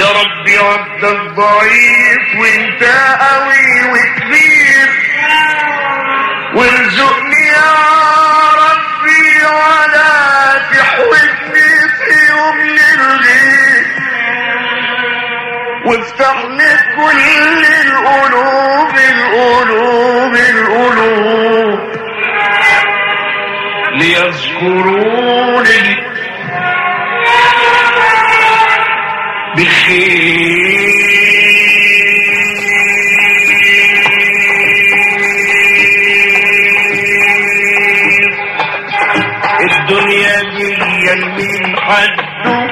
ربي عبدك ضعيف وانت قوي وكبير وارزقني يا ربي ولا تحوجني في يوم للغيب وافتح لي كل القلوب القلوب القلوب ليذكروني بخير الدنيا دي من حده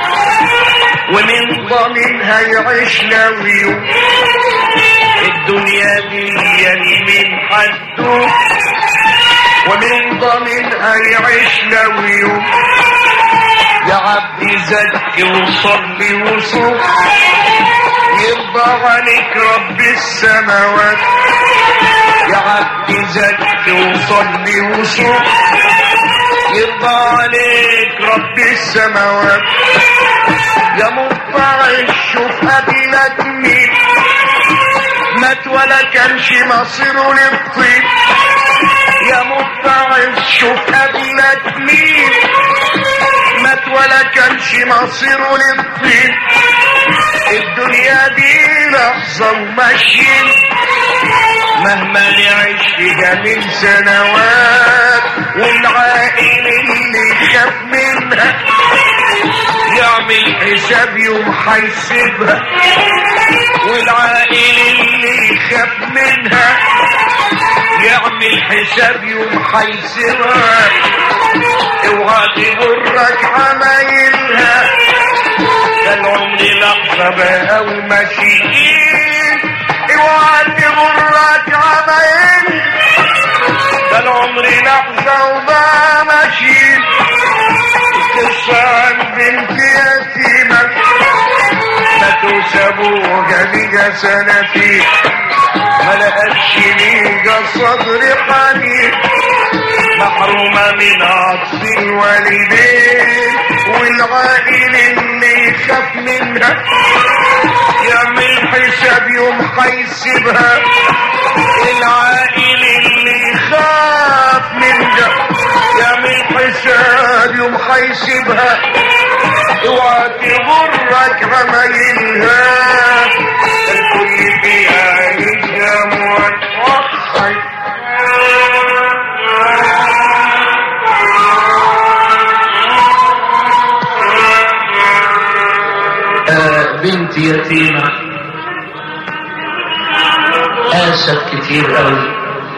ومن ضمنها يعيش لو يوم الدنيا دي من حده ومن ضمنها يعيش لو يوم يا عبدي زكي وصلي وصوم يرضى عليك رب السماوات يا عبدي زكي وصلي وصوم يرضى عليك رب السماوات يا مطلع الشوف قبلك مين مات ولا كانش مصيره للطين يا مطلع الشوف قبلك مين مات ولا كانش مصيره للطين الدنيا دي لحظة وماشيين مهما نعيش فيها من سنوات والعائل اللي خاف منها يعمل حساب يوم حيسيبها والعائل اللي خاف منها يعمل حساب يوم حيسيبها اوعى تغرك عمايلها ده العمر لحظة بقى وماشيين اوعى تغرك عمايلها ده العمر لحظة وبقى ماشيين قصة عن بنت يتيمة ماتوا سابوها ليها سنتين ما لقتش ليها صدر حنين محرومة من عطف الوالدين والعائل اللي يخاف منها يعمل حساب يوم حيسيبها العائل اللي يخاف منها يعمل حساب يوم حيسيبها اوعى تغرك عمايلها الكل فيها يجرم وتوحد آه بنت يتيمة آسف كتير قوي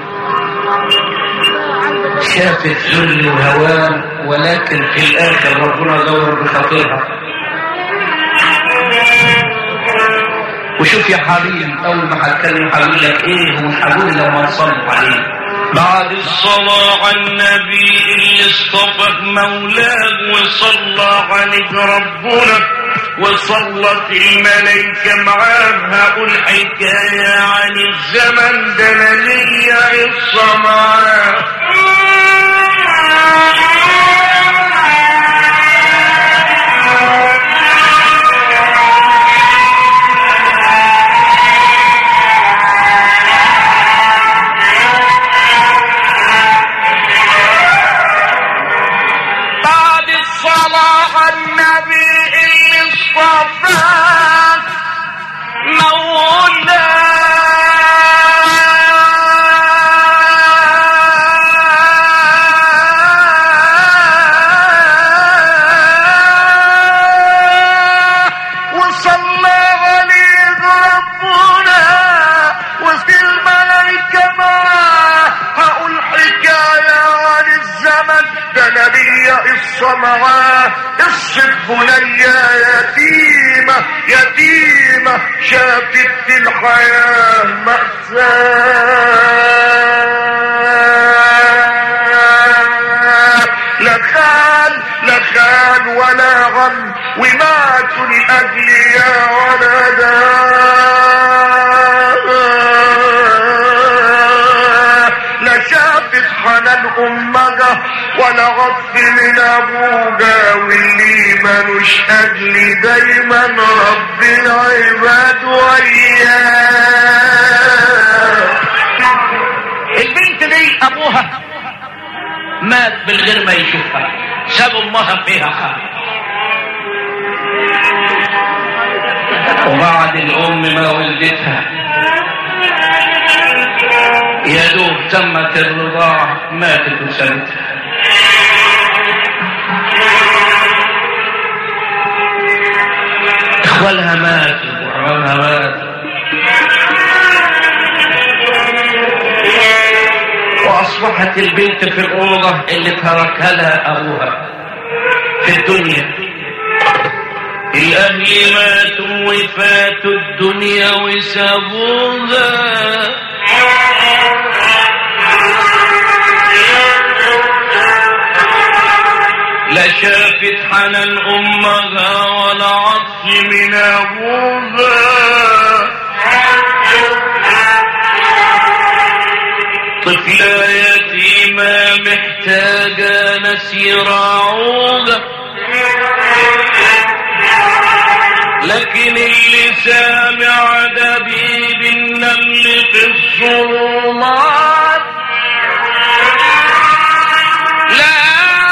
شافت ذل وهوان ولكن في الآخر ربنا دور بخاطرها وشوف يا حبيب أول ما هتكلم هقول لك إيه وهقول لما نصلي عليه بعد الصلاة على النبي اللي اصطفى مولاه وصلى عليك ربنا وصلت الملائكة معاه هقول حكاية عن الزمن ده انا ليا قصة معاه بعد الصلاة على النبي اللي اصطفاك مولاه وصلى عليه ربنا وفي الملائكة معاه هقول حكاية عن الزمن ده نبي قصة معاه قصة بنية يتيمة يتيمة شافت في الحياة مأساة لا خال لا خال ولا غم وماتوا لأجل يا ولدا لا شافت حنان أمها ولا غف من ابوجا واللي ملوش اجل دايما رب العباد وياه البنت دي ابوها مات من غير ما يشوفها ساب امها فيها خالد وبعد الام ما ولدتها يا دوب تمت الرضاعة ماتت وسابتها اخوالها ماتوا وعمامها ماتوا واصبحت البنت في الاوضه اللي تركها لها ابوها في الدنيا الاهل ماتوا وفاتوا الدنيا وسابوها لا شافت حنان امها ولا عطف من ابوها طفلة يتيمة محتاجة ناس يراعوها لكن اللي سامع دبيب النمل في الظلمات لا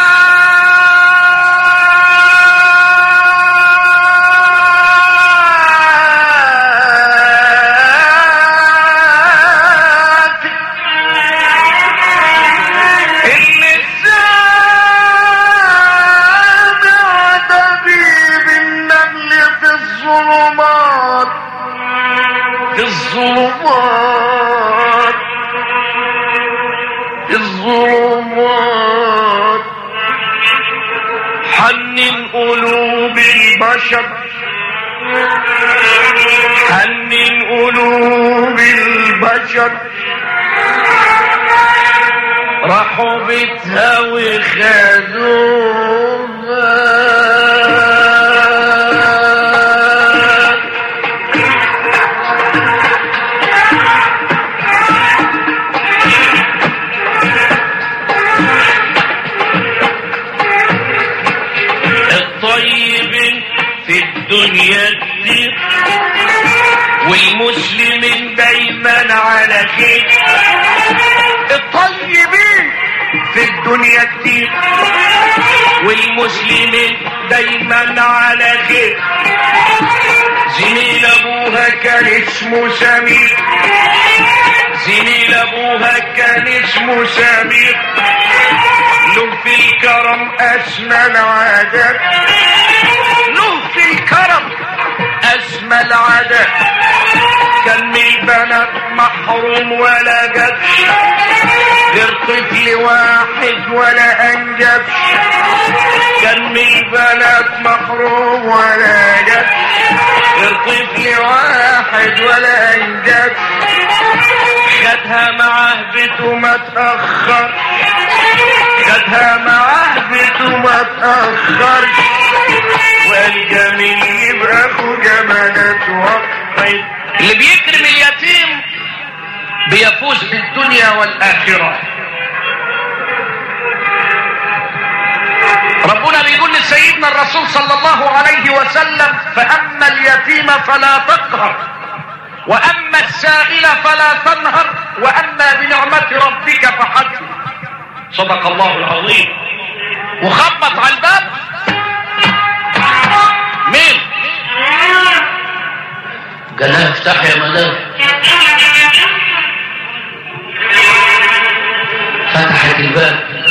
اللي سامع دبيب النمل في الظلمات في الظلمات في الظلمات حنن قلوب البشر حنن قلوب البشر راحوا بيتها وخدوها الطيب في الدنيا كتير والمسلم دايما على خير الطيبين في الدنيا كتير والمسلمين دايما على خير زميل ابوها كان اسمه سمير زميل ابوها كان اسمه سمير له في الكرم اسمى العادات له في الكرم اسمى العادات كان من البنات محروم ولا جدش غير طفل واحد ولا انجبش كان من البنات محروم ولا جدش غير طفل واحد ولا انجبش خدها معاه بيته ما تأخر خدها معاه بيته ما تأخرش والجميل يبقى اخو جمالات وقت اللي بيكرم اليتيم بيفوز في الدنيا والآخرة ربنا بيقول لسيدنا الرسول صلى الله عليه وسلم فأما اليتيم فلا تقهر وأما السائل فلا تنهر وأما بنعمة ربك فحدث صدق الله العظيم وخبط على الباب مين قال لها افتح يا مدام فتحت الباب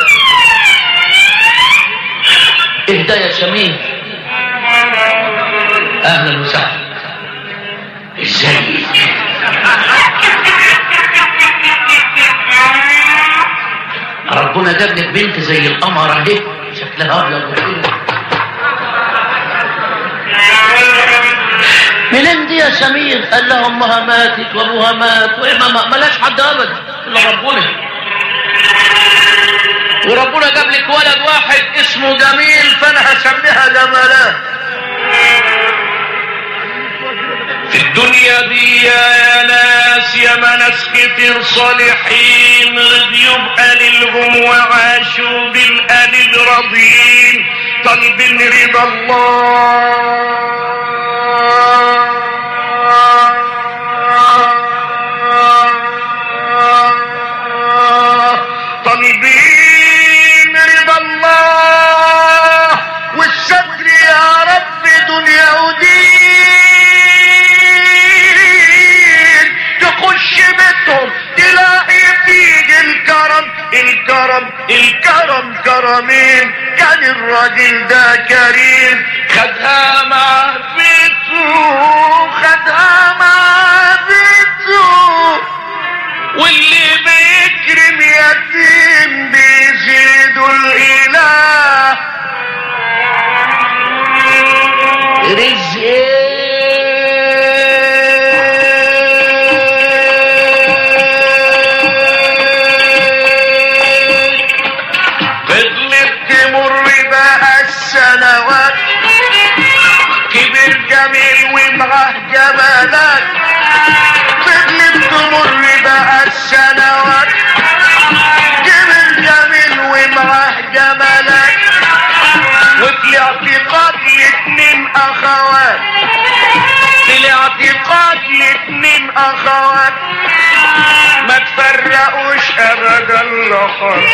اهدى يا شميل اهلا وسهلا ازيك ربنا جاب لك بنت زي القمر اهي شكلها ابيض وكده منين دي يا سمير قال لها امها ماتت وابوها مات وإما ما ملاش حد ابدا الا ربنا وربنا جاب لك ولد واحد اسمه جميل فانا هسميها جمالات في الدنيا دي يا ناس ناس يا ناس كتير صالحين رضيوا بقليلهم وعاشوا بالقليل راضيين طالبين رضا الله طالبين رضا الله والستر يا رب دنيا ودين تخش بيتهم تلاقي فيه الكرم الكرم الكرم كرمين كان الراجل ده كريم خدها مع بيته خدها مع بيته واللي بيكرم يتيم بيزيد الاله رزق فضلت تمر بقى السنوات كبر جميل ومعاه جمالات فضلت تمر بقى السنوات كبر جميل ومعاه جمالات وفي الاعتقاد الاتنين اخوات في الاعتقاد الاتنين اخوات ما تفرقوش ابدا لحظات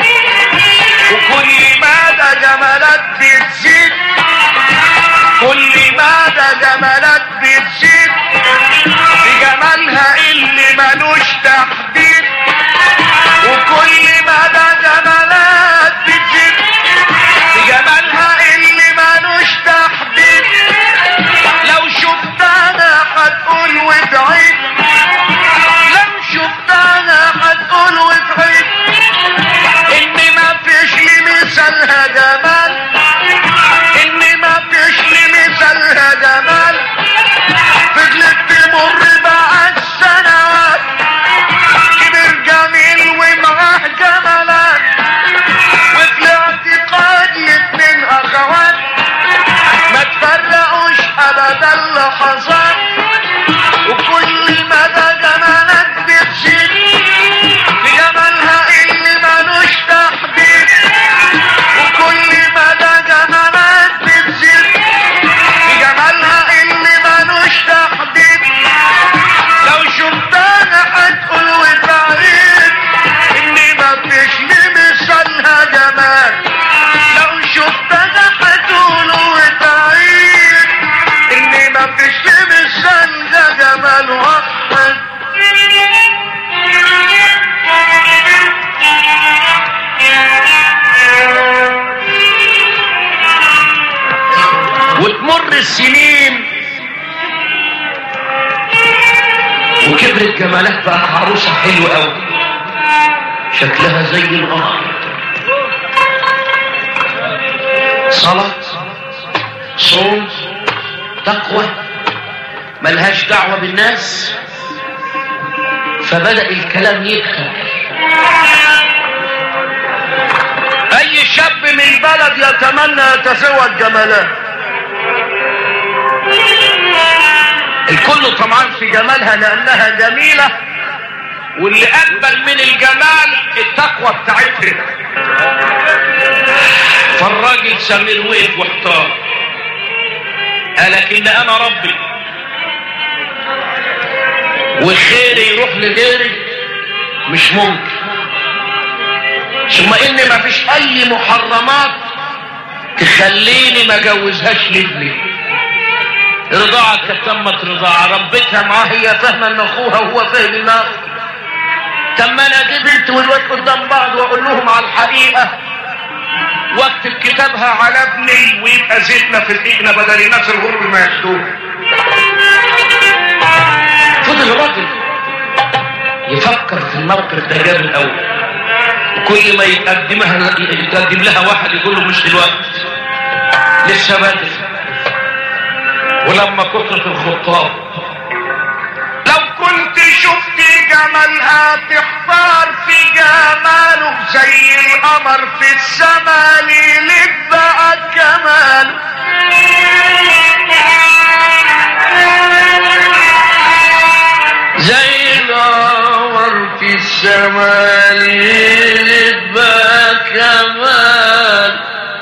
وكل مدى جمالات بتزيد كل مدى جمالات بتزيد بجمالها اللي ملوش تحديد وكل مدى جمالات بتزيد بجمالها اللي ملوش تحديد لو شفتها هتقول وتعيد لو شفتها هتقول وتعيد ان ما فيش لي مثالها جمال ان ما فيش لي مثالها جمال فضلت تمر بقى السنوات كبر جميل ومعاه جمالات وفي الاعتقاد الاتنين اخوات ما تفرقوش ابدا لحظات وكل مدى جمالات بتزيد في جمالها اللي ملوش تحديد وكل مدى جمالات بتزيد في جمالها اللي ملوش تحديد لو شفتها هتقول وتعيد اني ما فيش لي مثالها جمال لو شفتها هتقول وتعيد اني ما فيش لي مثالها جمال واحد وتمر السنين وكبرت جمالات بقى عروسة حلوة قوي شكلها زي القمر صلاة صوم تقوى ملهاش دعوة بالناس فبدأ الكلام يكثر اي شاب من البلد يتمنى يتزوج جمالات الكل طمعان في جمالها لانها جميلة واللي اقبل من الجمال التقوى بتاعتها فالراجل سمير وقف واحتار قال لكن انا ربي وخيري يروح لغيري مش ممكن ثم ان ما فيش اي محرمات تخليني ما جوزهاش لابني رضاعة كانت تمت رضاعة ربتها معاه هي فاهمة ان اخوها وهو فاهم ان أخوه. طب ما انا اجيب بنت والواد قدام بعض واقول لهم على الحقيقة واكتب كتابها على ابني ويبقى زيتنا في دقيقنا بدل الناس الغرب ما ياخدوه فضل الراجل يفكر في الموقف ده جاب الاول كل ما يقدمها يقدم لها واحد يقول له مش دلوقتي لسه بدري ولما كثرت الخطاب لو كنت شفت جمالها تحتار في جماله زي القمر في السما ليلة بقى كماله زي الجمال يبقى كمال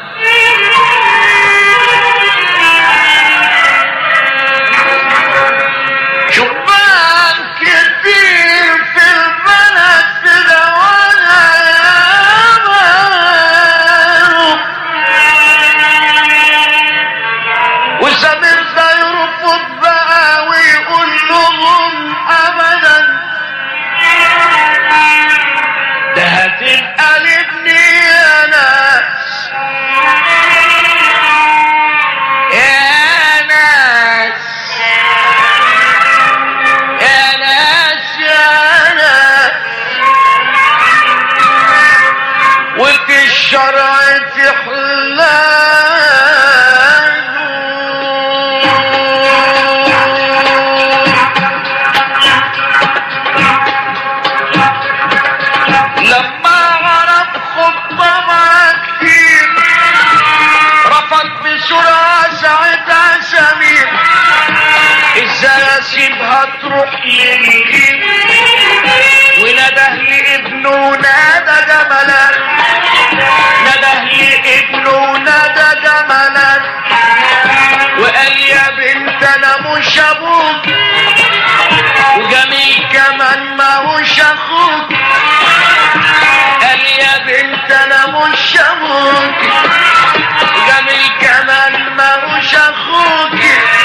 شبان كتير في البلد تدورها وسمير ده يرفض بقى ويقول لهم ابدا ده هتبقى لابني يا ناس يا ناس يا ناس يا ناس وفي الشرع تحلال لما عرف خطبها كتير رفض بسرعة ساعتها سمير ازاي اسيبها تروح للجيب ونده لابنه نادى جمالات نده لابنه نادى جمالات وقال يا بنت انا مش ابوك وجميل كمان ما هوش اخوك قال يا بنت انا مش ابوك جميل كمان ما هوش اخوك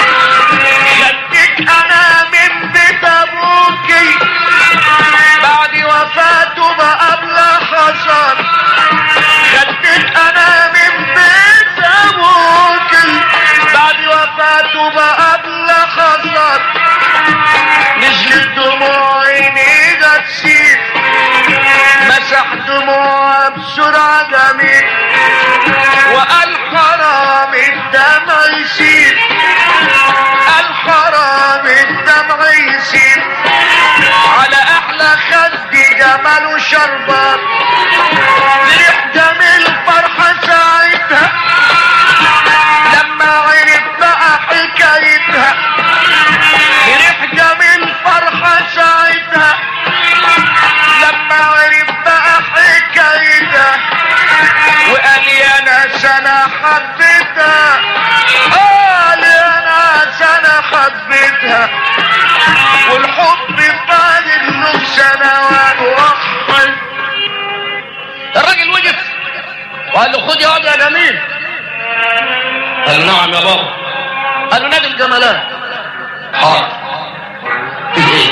خدتك انا من بيت ابوك بعد وفاته بقى حصل خدتك انا من بيت ابوك بعد وفاته بقى حصل نزلت دموع عيني ده تسيل مسح دموعها بسرعة جميل وقال حرام الدمع يسيل قال حرام الدمع يسيل على احلى خد جمال وشربات فرح جميل فرحة ساعتها لما عرف بقى حكايتها فرح جميل فرحة ساعتها لما عرف بقى حكايتها وقال يا ناس انا حبيتها قال يا ناس انا حبيتها والحب فاضل له سنوات واحد الراجل وقف وقال له خد يا واد يا جميل قال له نعم يا بابا قال له نادي الجمالات حاضر في ايه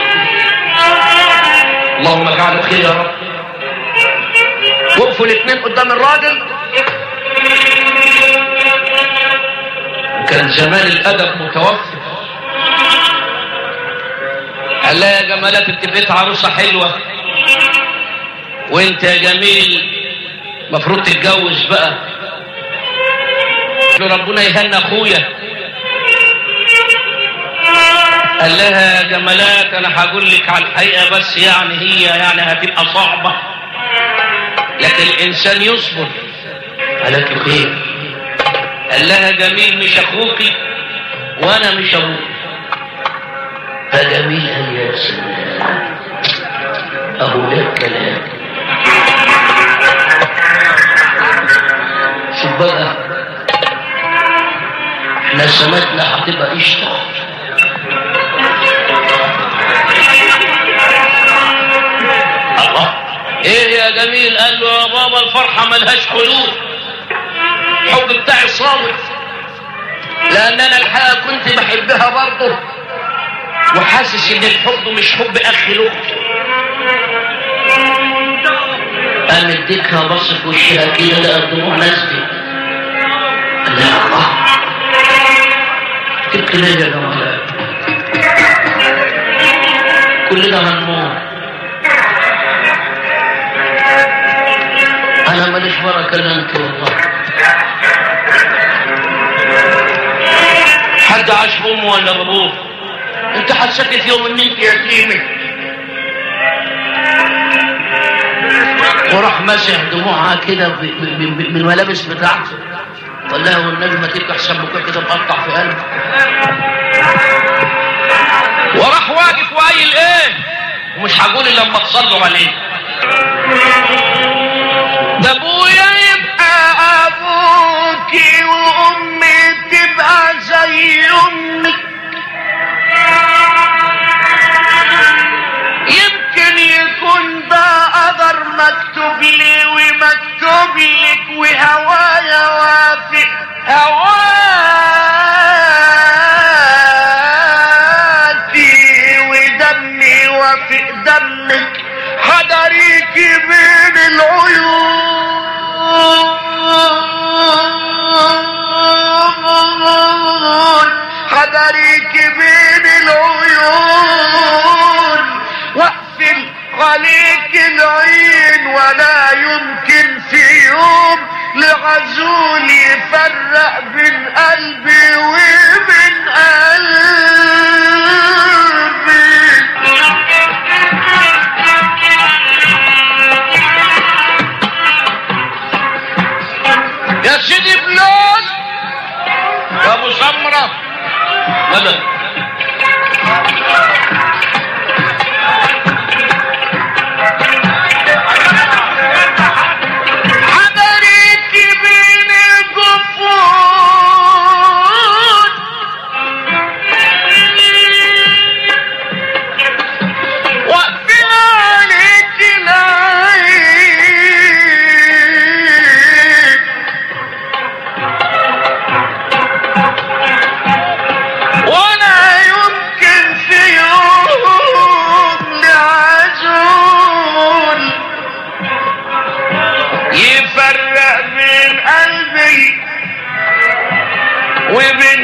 اللهم اجعله خير يا رب وقفوا الاثنين قدام الراجل كان جمال الادب متوفر قال لها يا جمالات انت بقيت عروسه حلوه وانت يا جميل مفروض تتجوز بقى قال له ربنا يهنى اخويا قال لها يا جمالات انا هقول لك على الحقيقه بس يعني هي يعني هتبقى صعبه لكن الانسان يصبر قالت له خير قال لها جميل مش اخوكي وانا مش ابوك فجميل قال يا سلام اهو ده الكلام شوف بقى احنا سمكنا هتبقى قشطه الله ايه يا جميل قال له يا بابا الفرحة ملهاش حدود الحب بتاعي صامت لان انا الحقيقة كنت بحبها برضه وحاسس ان الحب مش حب اخي له قام اديتها بص في وشها كده لقى الدموع نازله قال لها الله تبكي ليه يا جماعه كلنا هنموت انا ماليش بركه الا انت والله حد عاش بامه ولا بابوه انت حسيت في يوم ان انت يتيمه وراح مسح دموعها كده ب- ب- ب- من الملابس بتاعته قال لها والنبي ما تبقى حساب بكره كده مقطع في قلبك وراح واقف وقايل ايه ومش هقول الا لما تصلوا عليه ده ابويا يبقى ابوكي وامي تبقى زي امك يمكن يكون ده قدر مكتوب لي ومكتوب لك وهوايا وافق هواكي ودمي وافق دمك حضريكي بين العيون حضريكي بين العيون واقفل عليك العين ولا يمكن في يوم لعزول يفرق بين قلبي وبين قلبي يا سيدي بلال يا ابو سمره مدد حضرت بين الجفون وقفل عليك العين ولا يمكن في يوم لعزول يفرق بين قلبي وبين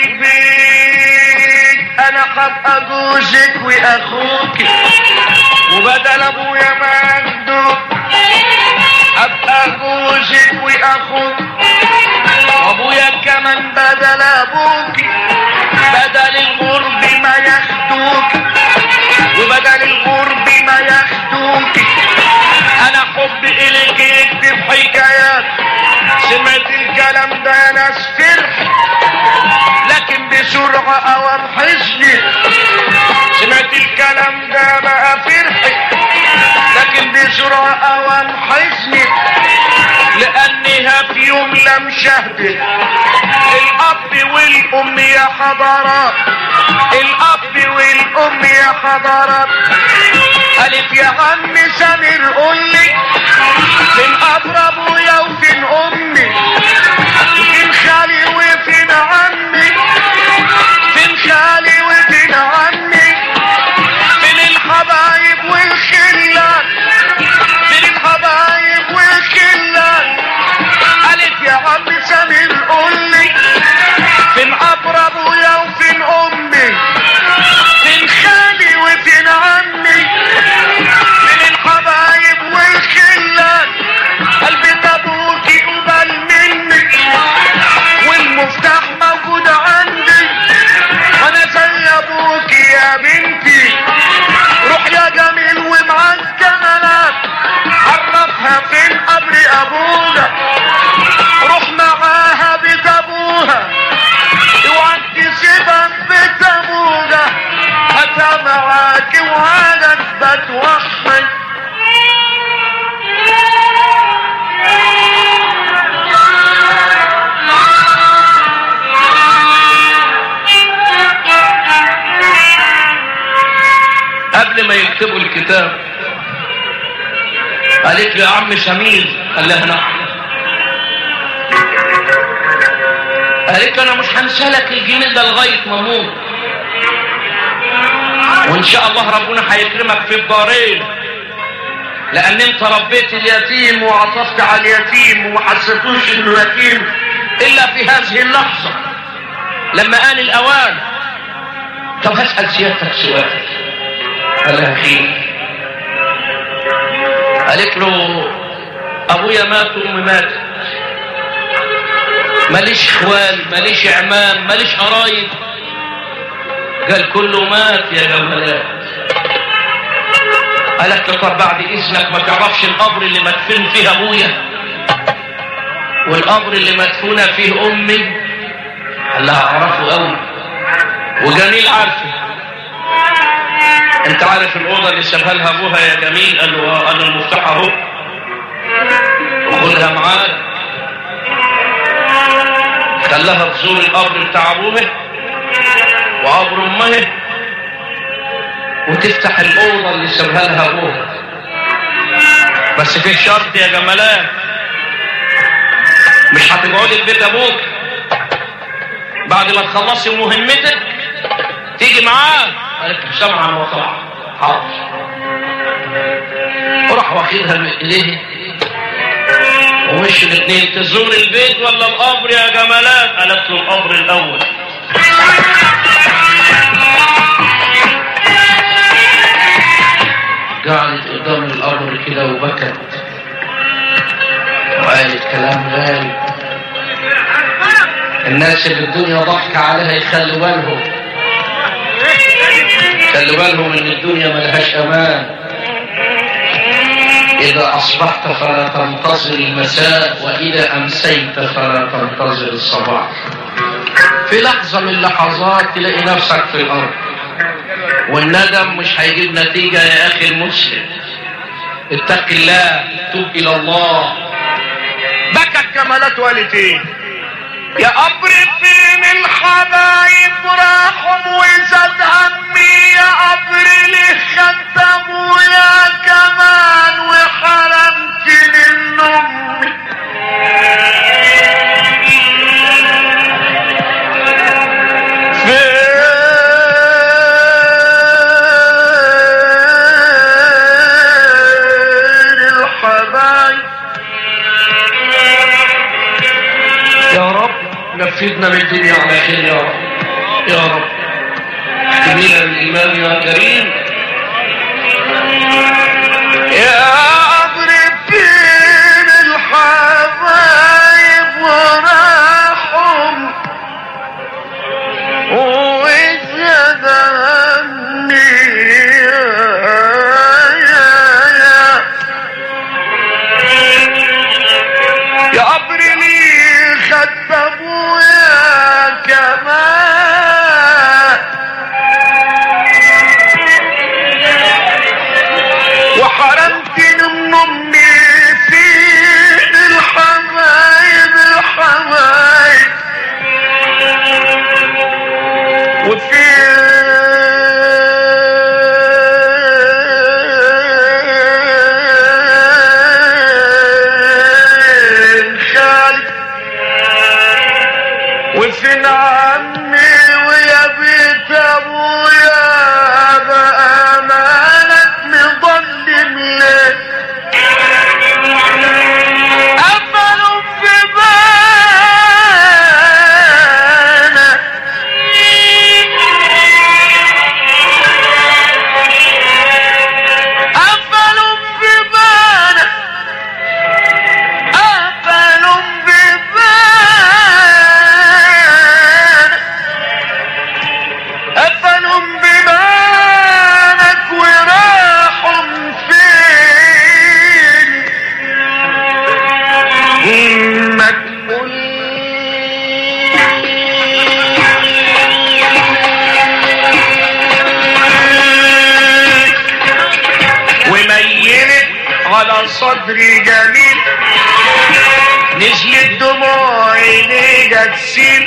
قلبك انا قد اجوزك واخوك وبدل ابويا مندوب ابقى جوزك واخوك وابويا كمان بدل ابوك بدل الغرب ما ياخدوك وبدل الغرب ما ياخدوك انا حب اليك يكتب حكايات سمعت الكلام ده يا ناس فرح لكن بسرعة اوام حزني سمعت الكلام ده بقى فرحي لكن بسرعة اوام حزني لانها في يوم لم شهدت الاب والام يا حضارات الاب والام يا حضارات الف يا عم سمير قول لي فين اقرب ابويا وفين امي فين خالي وفين عمي فين خالي وفين عمي فين الحبايب والخلان فين الحبايب والخلان قالت يا عم سمير قول لي فين ابر ابويا وفين امي فين خالي وفين عمي فين الحبايب والخلان قلبي ابوكي قبل مني والمفتاح موجود عندي وانا زي ابوكي يا بنتي روح يا جميل ومعاك جمالات عرفها فين قبر ابونا روح معاها بيت ابوها اوعى تسيبها في بيت ابونا هاتها معاك وعادك بتوحد قبل ما يكتبوا الكتاب قالت له يا عم سمير قال لها نعم قالت له انا مش هنسى لك الجميل ده لغايه ما اموت وان شاء الله ربنا هيكرمك في الدارين لان انت ربيت اليتيم وعطفت على اليتيم وما حسيتوش انه يتيم الا في هذه اللحظه لما آن الاوان طب هسال سيادتك سؤال قال لها خير قالت له ابويا مات وامي ماتت ماليش اخوال ماليش اعمام ماليش قرايب قال كله مات يا جمالات قالت له طب بعد اذنك ما تعرفش القبر اللي مدفن فيه ابويا والقبر اللي مدفونه فيه امي قال لها اعرفه قوي وجميل عارفه انت عارف الاوضه اللي سابها لها ابوها يا جميل قال له قال له المفتاح اهو خدها معاك خلاها تزور القبر بتاع ابوها وقبر امها وتفتح الاوضه اللي سابها لها ابوها بس في شرط يا جمالات مش هتقعدي في بيت ابوك بعد ما تخلصي مهمتك تيجي معاه قالت له سمعا وطاعه حاضر وراح واخدها من ايديه ومشوا الاثنين تزور البيت ولا القبر يا جمالات قالت له القبر الاول قعدت قدام القبر كده وبكت وقالت كلام غالي الناس اللي الدنيا ضحك عليها يخلوا بالهم خلوا بالهم ان الدنيا ملهاش امان اذا اصبحت فلا تنتظر المساء واذا امسيت فلا تنتظر الصباح في لحظة من لحظات تلاقي نفسك في الارض والندم مش هيجيب نتيجة يا اخي المسلم اتق الله توب الى الله بكت جمالات وقالت ايه يا قبر فين الحبايب راحوا وزاد همي يا قبر ليه خدت ابويا كمان وحرمتني من امي فين الحبايب يا رب نفذنا من الدنيا على خير يا رب يا رب اهدنا للإيمان يا كريم يا قبر فين الحبايب وراحهم وزاد همي يا يا يا يا قبر لي خدت ابويا كمان وحرمتني من امي فين الحبايب الحبايب وفين خالد وفين عمي ويا بيت ابويا بقى مالك مظلم ليه قفلوا في بانا قفلوا في بانا قفلوا في بانا قفلوا ببانك وراحوا فين وميلت على صدري جميل نزلت دموع عينيها تسيل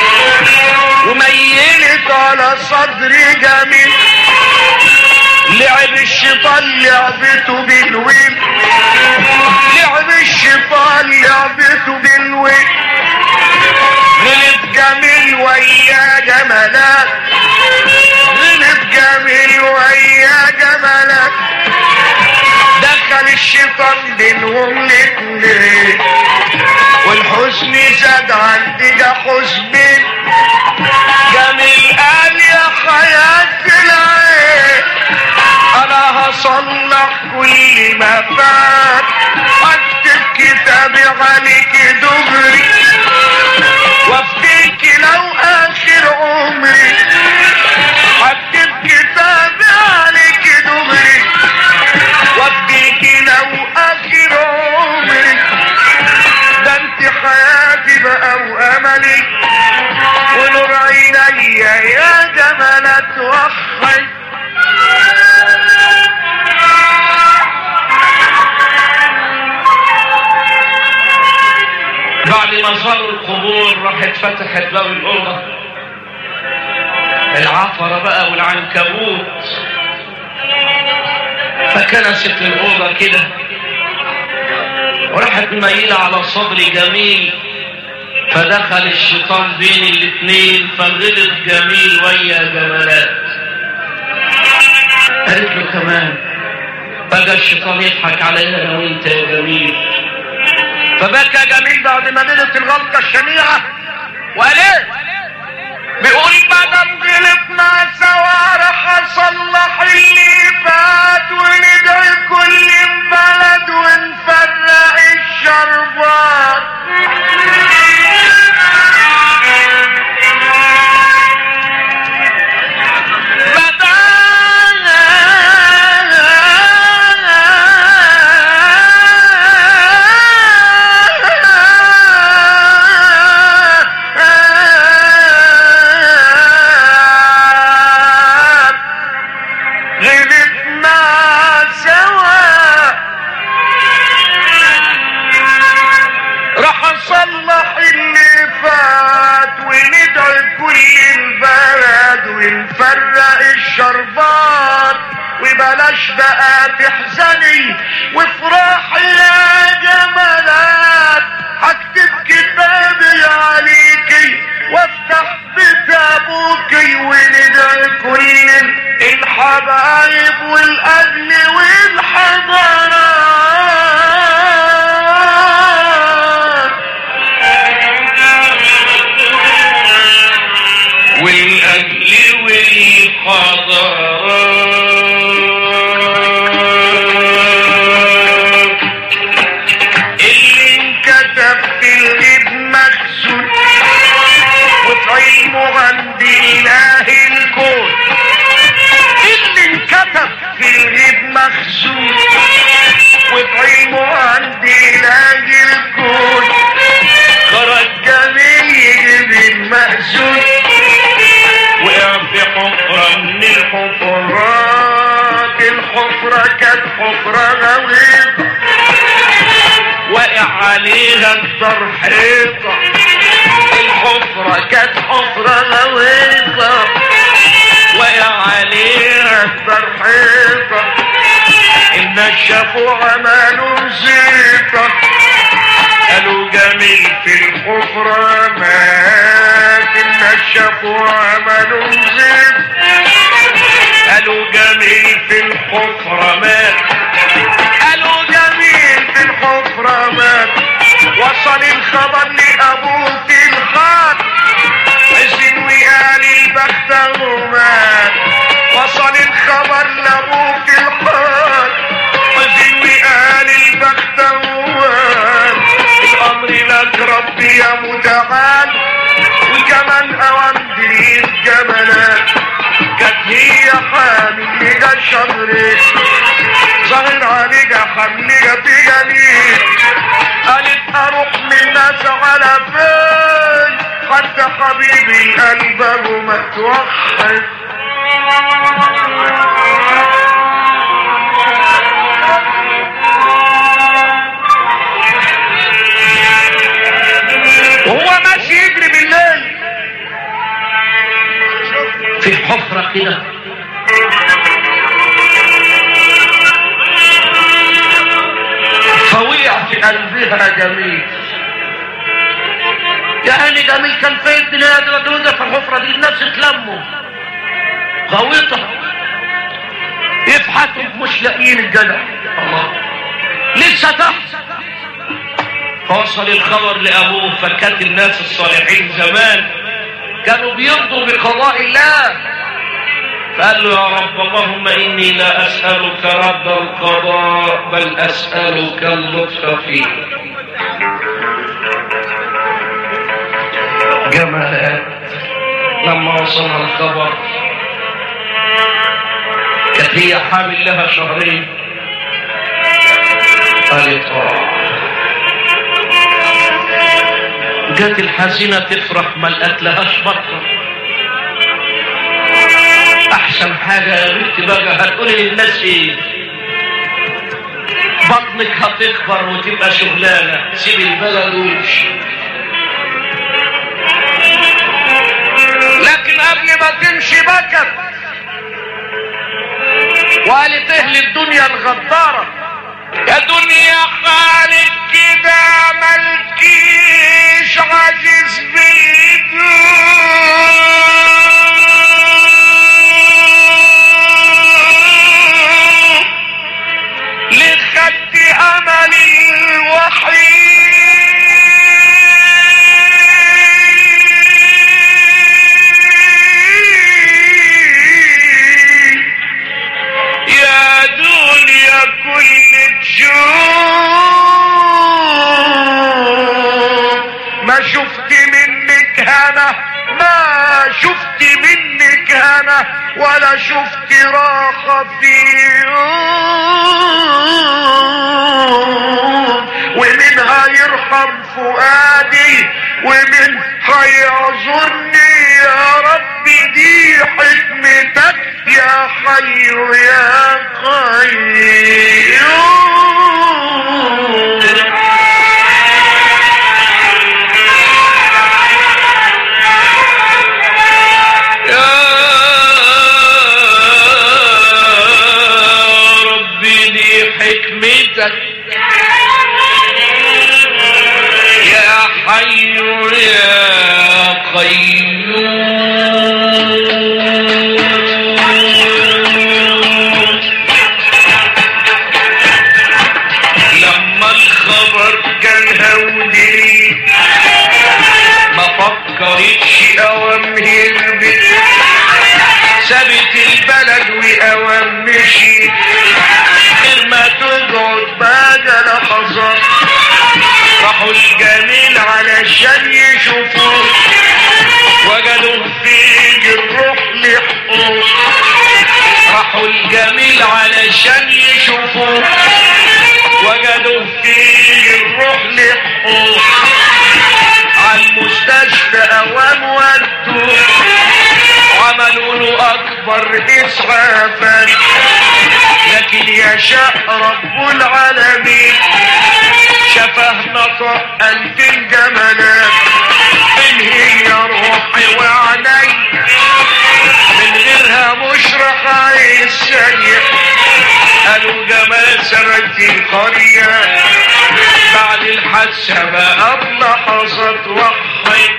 وميلت على صدري جميل لعب الشيطان لعبته بالويل لعب الشيطان لعبته بالويل غلب جميل ويا جمالات غلب جميل ويا جمالات دخل الشيطان بينهم الاتنين والحزن زاد عندي ده حزنين جميل قال يا حياة العين انا هصلح كل ما فات اكتب كتابي عليك دغري وافتيك لو اخر عمري اكتب كتابي عليك دغري وافتيك لو اخر عمري ده انت حياتي بقى واملي ونور عيني يا جمالة وحي بعد ما زاروا القبور راحت فتحت باب الأوضة العفرة بقى والعنكبوت فكنست الأوضة كده وراحت مميلة على صدر جميل فدخل الشيطان بين الاثنين فغلط جميل ويا جمالات قالت له كمان بقى الشيطان يضحك علينا انا وانت يا جميل فبكى جميل بعد ما نزلت الغلطة الشنيعة وقال ايه بيقول مادام غلطنا سوا راح اصلح اللي فات وندعي كل بلد ونفرق الشربات غلطنا سوا راح اصلح اللي فات وندعي كل البلد ونفرق الشربات وبلاش بقى تحزني وافرحي يا جمالات هكتب كتابي عليكي وافتح بيت ابوكي وندعي كل الحبايب والاهل والحضارات والأهل والحضارات اللي انكتب في الغيب مخزون وفي علمه عند اله الكون اللي انكتب في الغيب مخزون وفي علمه عند اله الكون خرج جميل يجيب المأذون وقع في حفرة من حفرات الحفرة كانت حفرة غويطة وقع عليها اكتر حيطة الحفرة كانت حفرة غويطة وقع عليها اكتر حيطة الناس شافوا عملوا زيطة قالوا جميل في الحفرة مات الناس شافوا عملوا زيطة قالوا جميل في الحفرة مات قالوا جميل في الحفرة مات وصل الخبر لأبوه الخات حزن وقال البخت مات وصل الخبر لأبوه الخات حزن وقال البخت مات الأمر لك ربي يا متعال وكمان أوامري الجمالات كانت هي حامل شهري ظهر عليك حملية في جميل قالت اروح من الناس على فين حتى حبيبي قلبه ما توحد وهو ماشي يجري بالليل في حفرة كده فوقع في قلبها جميل يعني جميل كان في الدنيا دول في الحفرة دي الناس اتلموا غويطة يبحثوا مش لاقيين الجدع الله لسه تحت فوصل الخبر لأبوه فكانت الناس الصالحين زمان كانوا بيرضوا بقضاء الله فقال له يا رب اللهم إني لا أسألك رد القضاء بل أسألك اللطف فيه جمالات لما وصل الخبر كانت هي حامل لها شهرين قالت اه جت الحزينة تفرح ما لقت لهاش بطن احسن حاجة يا بنتي بقى هتقولي للناس ايه بطنك هتكبر وتبقى شغلانة سيب البلد وامشي ما تمشي بكت وقالت اهل الدنيا الغدارة يا دنيا خالد كده ملكيش عاجز بيده لخد املي الوحيد يا دنيا كل تشوف ما شفت منك هنا ما شفت منك هنا ولا شفت راحة في يوم ومنها يرحم فؤادي ومن هيعذرني يا رب دي حكمتك يا حي يا قيوم يا ربي دي حكمتك يا حي يا قيوم لما الخبر جالها ودري ما فكرتش اوام هربت سابت البلد واوام مشيت غير ما تقعد بقى لحظات راحوا الجميل علشان يشوفوه وجدوا فيه الروح لحقوق راحوا الجميل علشان يشوفوه وجدوا فيه الروح لحقوق على المستشفى اوام ودوه عملوا له اكبر اسعافات لكن يشاء رب العالمين شفاه نطق قلب الجمالات من هي روحي وعلي من غيرها مش راح اعيش ثانية قالوا جمال سرت القرية بعد الحادثة بقى بلحظات وحي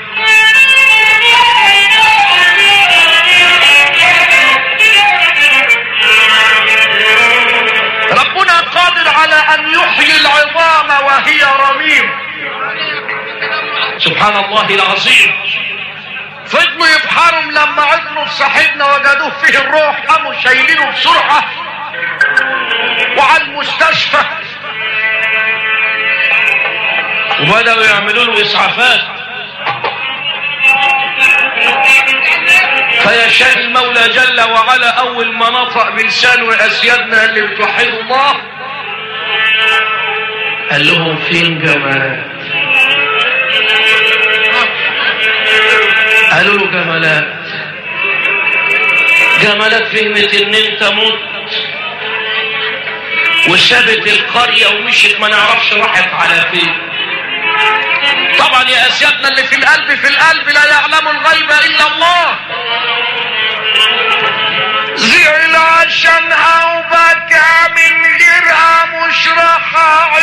ربنا قادر على ان يحيي العظام وهي رميم سبحان الله العظيم فضلوا يبحروا لما عثروا في صاحبنا وجدوه فيه الروح قاموا شايلينه بسرعة وعلى المستشفى وبدأوا يعملوا له إسعافات فيشاء المولى جل وعلا أول ما نطق بلسانه أسيادنا اللي بتوحدوا الله قال لهم فين جمالات قالوا له جمالات جمالات فهمت ان انت مت وسابت القرية ومشيت ما نعرفش راحت على فين طبعا يا اسيادنا اللي في القلب في القلب لا يعلم الغيب الا الله زعل عشانها وبكى من غيرها مش راح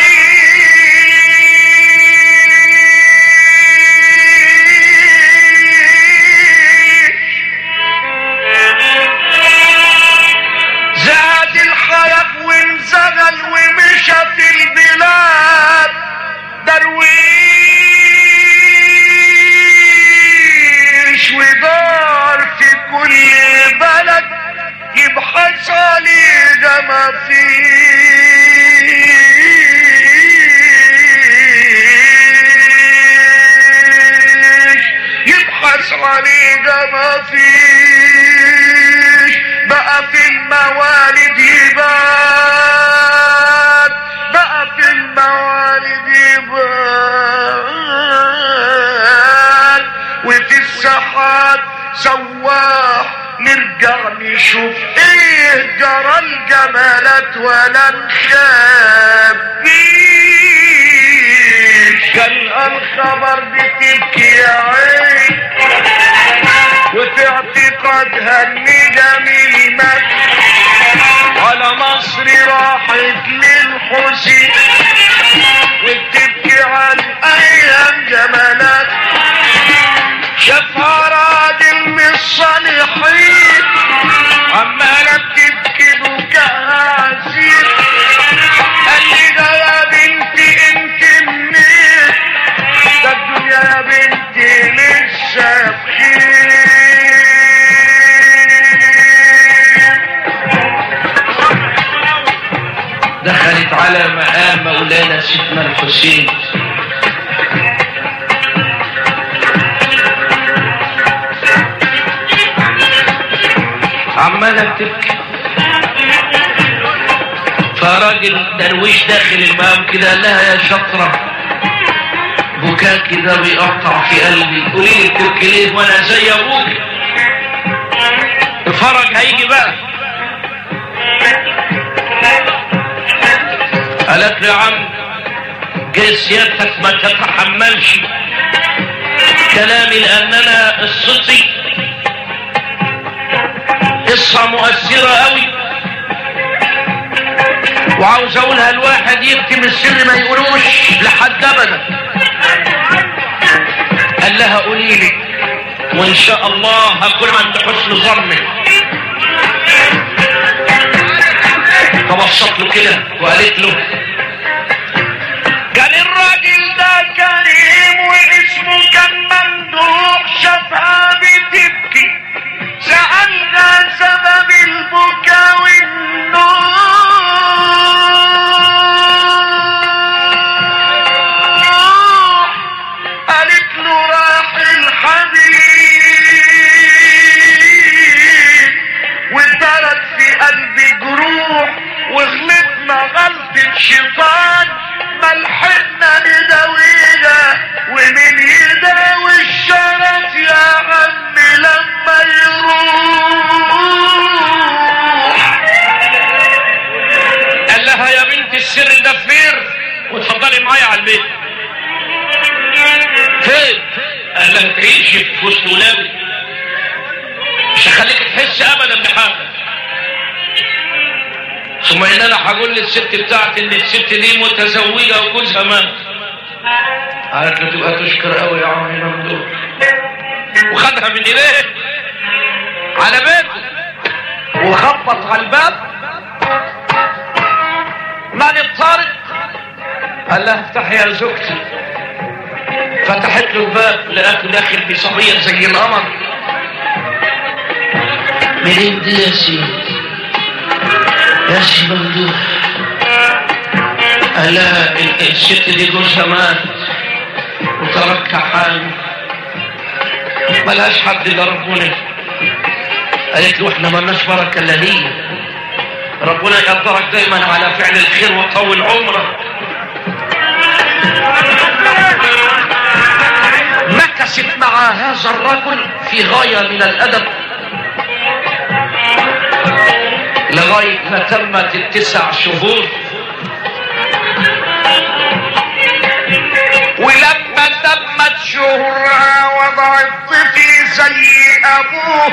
أعيش زاد الخيف وانزغل ومشى في البلاد درويش ودار في كل بلد يبحث عليه ده ما فيش يبحث عليه ده ما فيش بقى في الموالد يبات بقى في الموالد يبات وفي الساحات سواح نرجع نشوف ايه جرى الجمالات ولا نخبيش كان الخبر بتبكي يا عين وفي اعتقادها ان جميل مات على مصر راحت للحسين وبتبكي عن ايام جمالات شافها راجل من الصالحين عمالة بتبكي بكاء عسير قال لي ده يا بنتي انت منين ده الدنيا يا بنتي لسه بخير دخلت على مقام مولانا سيدنا الحسين عمالة بتبكي فراجل درويش داخل المقام كده قال لها يا شطرة بكاء كده بيقطع في قلبي قولي لي بتبكي ليه وانا زي ابوك الفرج هيجي بقى قالت له يا عم جاي سيادتك ما تتحملش كلامي لاننا قصتي قصة مؤثرة قوي وعاوز اقولها الواحد يكتم السر ما يقولوش لحد ابدا قال لها قولي لي وان شاء الله هكون عند حسن ظنك فبصت له كده وقالت له كان الراجل ده كريم واسمه كان ممدوح شافها بتبكي سألها سبب البكاء والنوح قالت له راح الحبيب وترك في قلبي جروح وغلطنا غلطة شيطان ملحقنا نداويها ومن يداوي الشرف يا عم لما يروح قال لها يا بنت السر ده فير وتفضلي معايا على البيت فين قال لها تعيش في وسط ولادي مش هخليك تحس ابدا بحاجه ثم ان انا هقول للست بتاعتي ان الست دي متزوجه وجوزها مات قالت له تبقى تشكر قوي يا عمي ممدوح وخدها من ايديه على بيته وخبط على الباب من الطارق قال لها افتحي يا زوجتي فتحت له الباب لقاته داخل بصبيه زي القمر منين دي يا سيدي يا سي ممدوح قال لها ال- الست دي جوزها مات وتركها حال ملهاش حد الا ربنا قالت له احنا ملناش بركه الا ليه ربنا يقدرك دايما على فعل الخير وطول عمرك مكست مع هذا الرجل في غاية من الأدب لغاية ما تمت التسع شهور ولما تمت شهورها وضع الطفل زي ابوه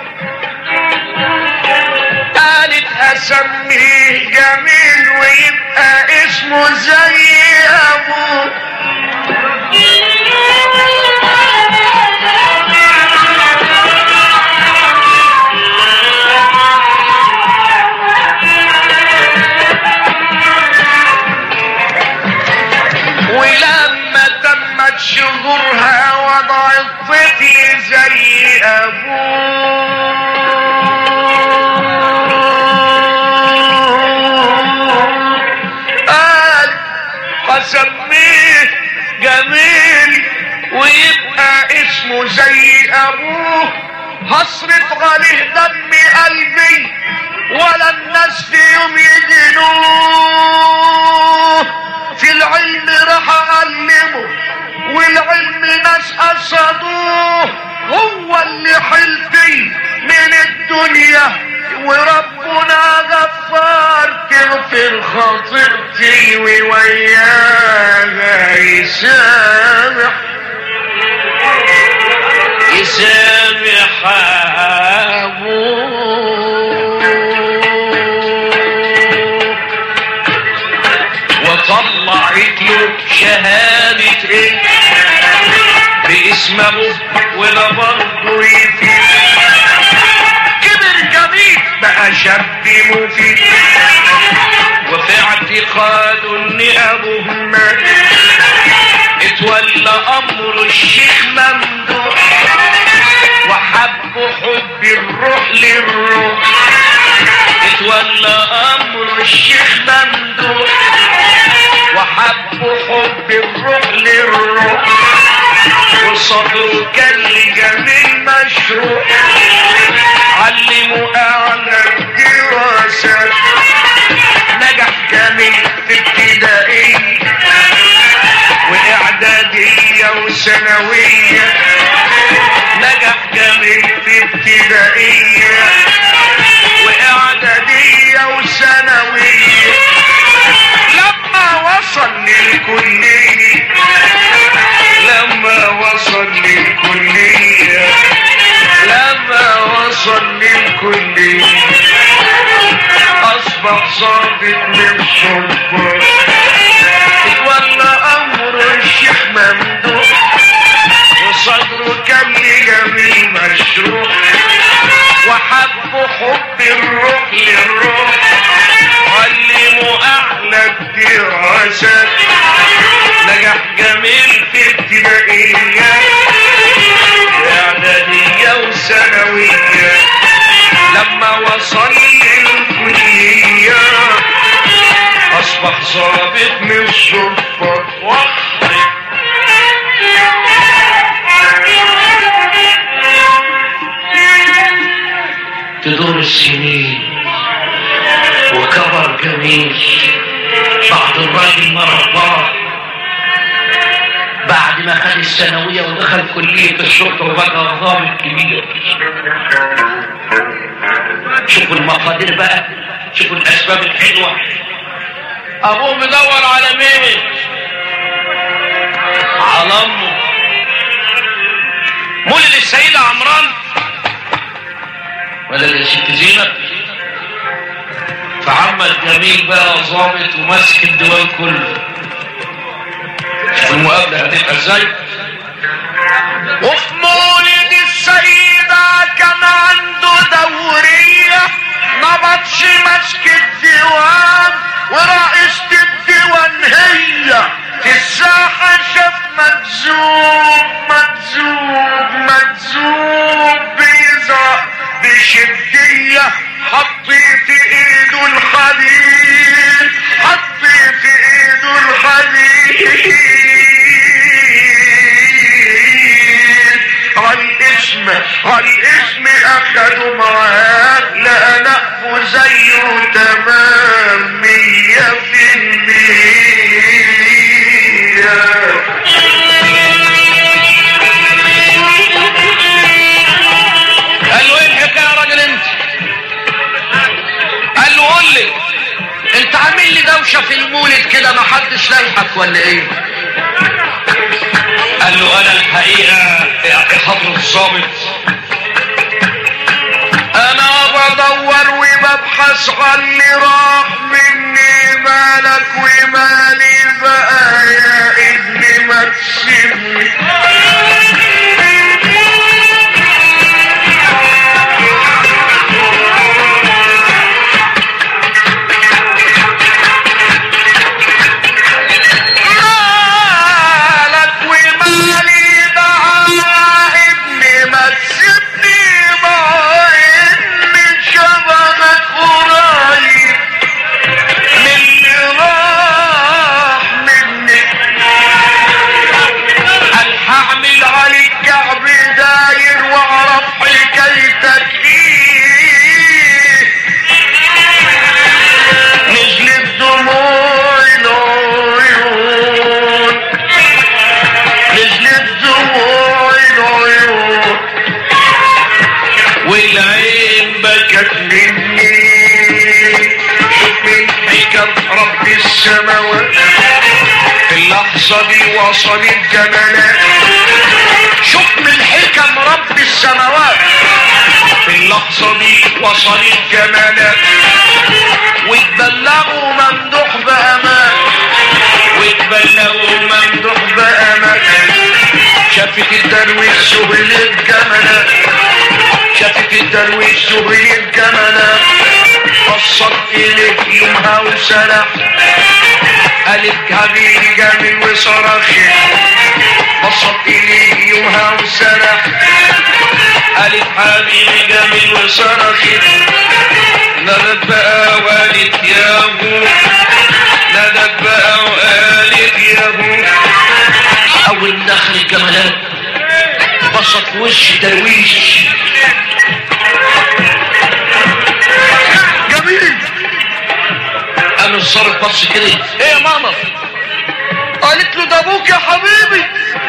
قالت اسميه جميل ويبقى اسمه زي ابوه ولما تمت شهورها وضع الطفل زي ابوه قال قسميه جميل ويبقى اسمه زي ابوه هصرف عليه دم قلبي ولا الناس في يوم يدينوه في العلم راح اعلمه والعلم ناس قصدوه هو اللي حلتي من الدنيا وربنا غفار تغفر خطيئتي ووياها يسامح يسامح ابوه وطلعت له شهادة ايه باسم ابوه ولا برضه يفيد كبر جميل بقى شاب مفيد وفي اعتقاد ان ابوه مات اتولى امر الشيخ ممدوح وحب حب الروح للروح اتولى امر الشيخ ممدوح وحب حب الروح للروح وصبره كان لجميل مشروع علموا اعلى الدراسات نجح جميل في ابتدائيه واعداديه وثانويه نجح جميل في ابتدائيه واعداديه وثانويه لما وصل للكليه لما وصل للكليه لما وصل للكليه اصبح ظابط من الشرطه اتولى امر الشيخ ممدوح وصدره كان لجميل مشروع وحب حب الروح للروح علموا اعلى الدراسات نجح جميل في ابتدائية اعدادية وثانوية لما وصل للكلية اصبح ظابط من الشرطة وحي تدور السنين وكبر جميل بعد الراجل ما رباه بعد ما خد الثانوية ودخل كلية الشرطة وبقى ضابط كبير شوفوا المقادير بقى شوفوا الأسباب الحلوة أبوه مدور على مين؟ على أمه مولد السيدة عمران ولا الست زينب فعمل جميل بقى ظابط وماسك الديوان كله شوف المقابله هتبقى ازاي وفي مولد السيدة كان عنده دورية نبطش ماسك الديوان ورئيسة الديوان هي في الساحة شاف مجذوب مجذوب مجذوب بيزق بشدية حطيت ايده الحديد حطيت ايده الحديد الاسم الاسم اخدوا معاه لا نقف زيه تمام مية في المية قال له ايه الحكايه يا راجل انت قال له قول لي انت عامل لي دوشه في المولد كده ما حدش لايحك ولا ايه قال له انا الحقيقه يا حضره الظابط انا بدور وببحث عن اللي راح مني مالك ومالي بقى يا ابني ما تسيبني مالك ومالي بقى يا ابني ما تسيبني مع ان شبهك قريب من اللي راح مني هل هعمل عليك كعب داير واعرف حكايتك ايه نزلت دموع العيون نزلت دموع العيون والعين بكت مني شوف من حكم رب السماوات في اللحظة دي وصل الجمالات شوف من حكم رب السماوات في اللحظة دي وصل الجمالات واتبلغوا ممدوح بأمان واتبلغوا ممدوح بأمان شافت الدرويش سهل الجمالات شافت الدرويش سهل الجمالات بصت إليك يومها وسرح قالت حبيبي جميل وصرخت بصت إليه يومها وسرح قالت حبيبي جميل وصرخت نادت بقى وقالت يا ابو نادت بقى وقالت يا ابو اول ما دخل الجمالات بصت في وش درويش جميل قام الصارت بص كده ايه يا ماما قالت له ده ابوك يا حبيبي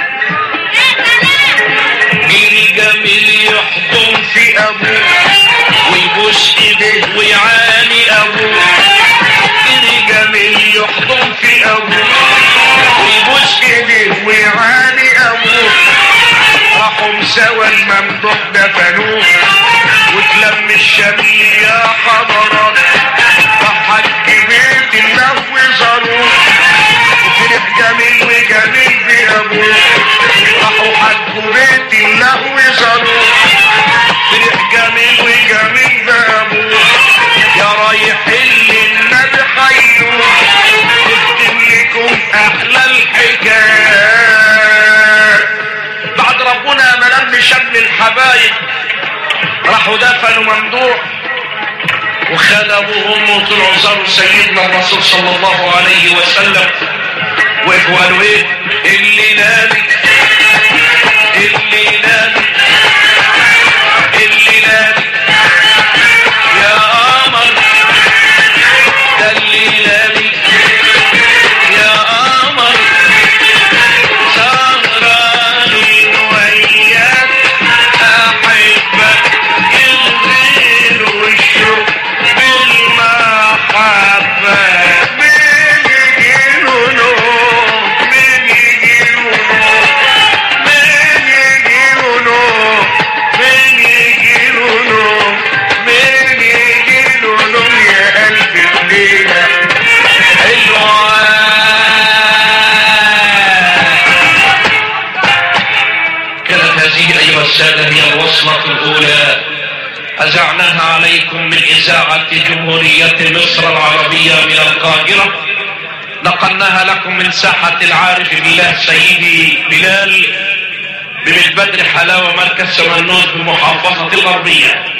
جري جميل يحضن في ابوه ويبوس ايديه ويعاني ابوه جري جميل يحضن في ابوه ويبوس ايديه ويعاني ابوه راحوا سوا الممدوح دفنوه وتلم الشبيه يا حضرات راح حج بيت الله وزاروه وفرح جميل وجميل بأبوه راحوا حجوا بيت الله وزاروه فرح جميل وجميل بأبوه يا رايح اللي النبي حيوه نختم لكم أحلى الحكايات بعد ربنا ما لم شمل الحبايب راحوا دفنوا ممدوح وخد ابوه وامه وطلعوا زاروا سيدنا الرسول صلى الله عليه وسلم وقفوا قالوا ايه اللي نادي اللي نادي اللي نادي يا قمر ده اللي نادي يا قمر سهرانين وياك احبك الغير والشوق بالمحبة من يجيله نوم من يجيله نوم من يجيله نوم من يجيله نوم من يجيله نوم يا قلبي الليلة حلوة كانت هذه أيها السادة هي الوصلة الأولى أزعناها عليكم من إذاعة جمهورية مصر العربية من القاهرة نقلناها لكم من ساحة العارف بالله سيدي بلال بمن بدر حلاوة مركز سمنوز بالمحافظة الغربية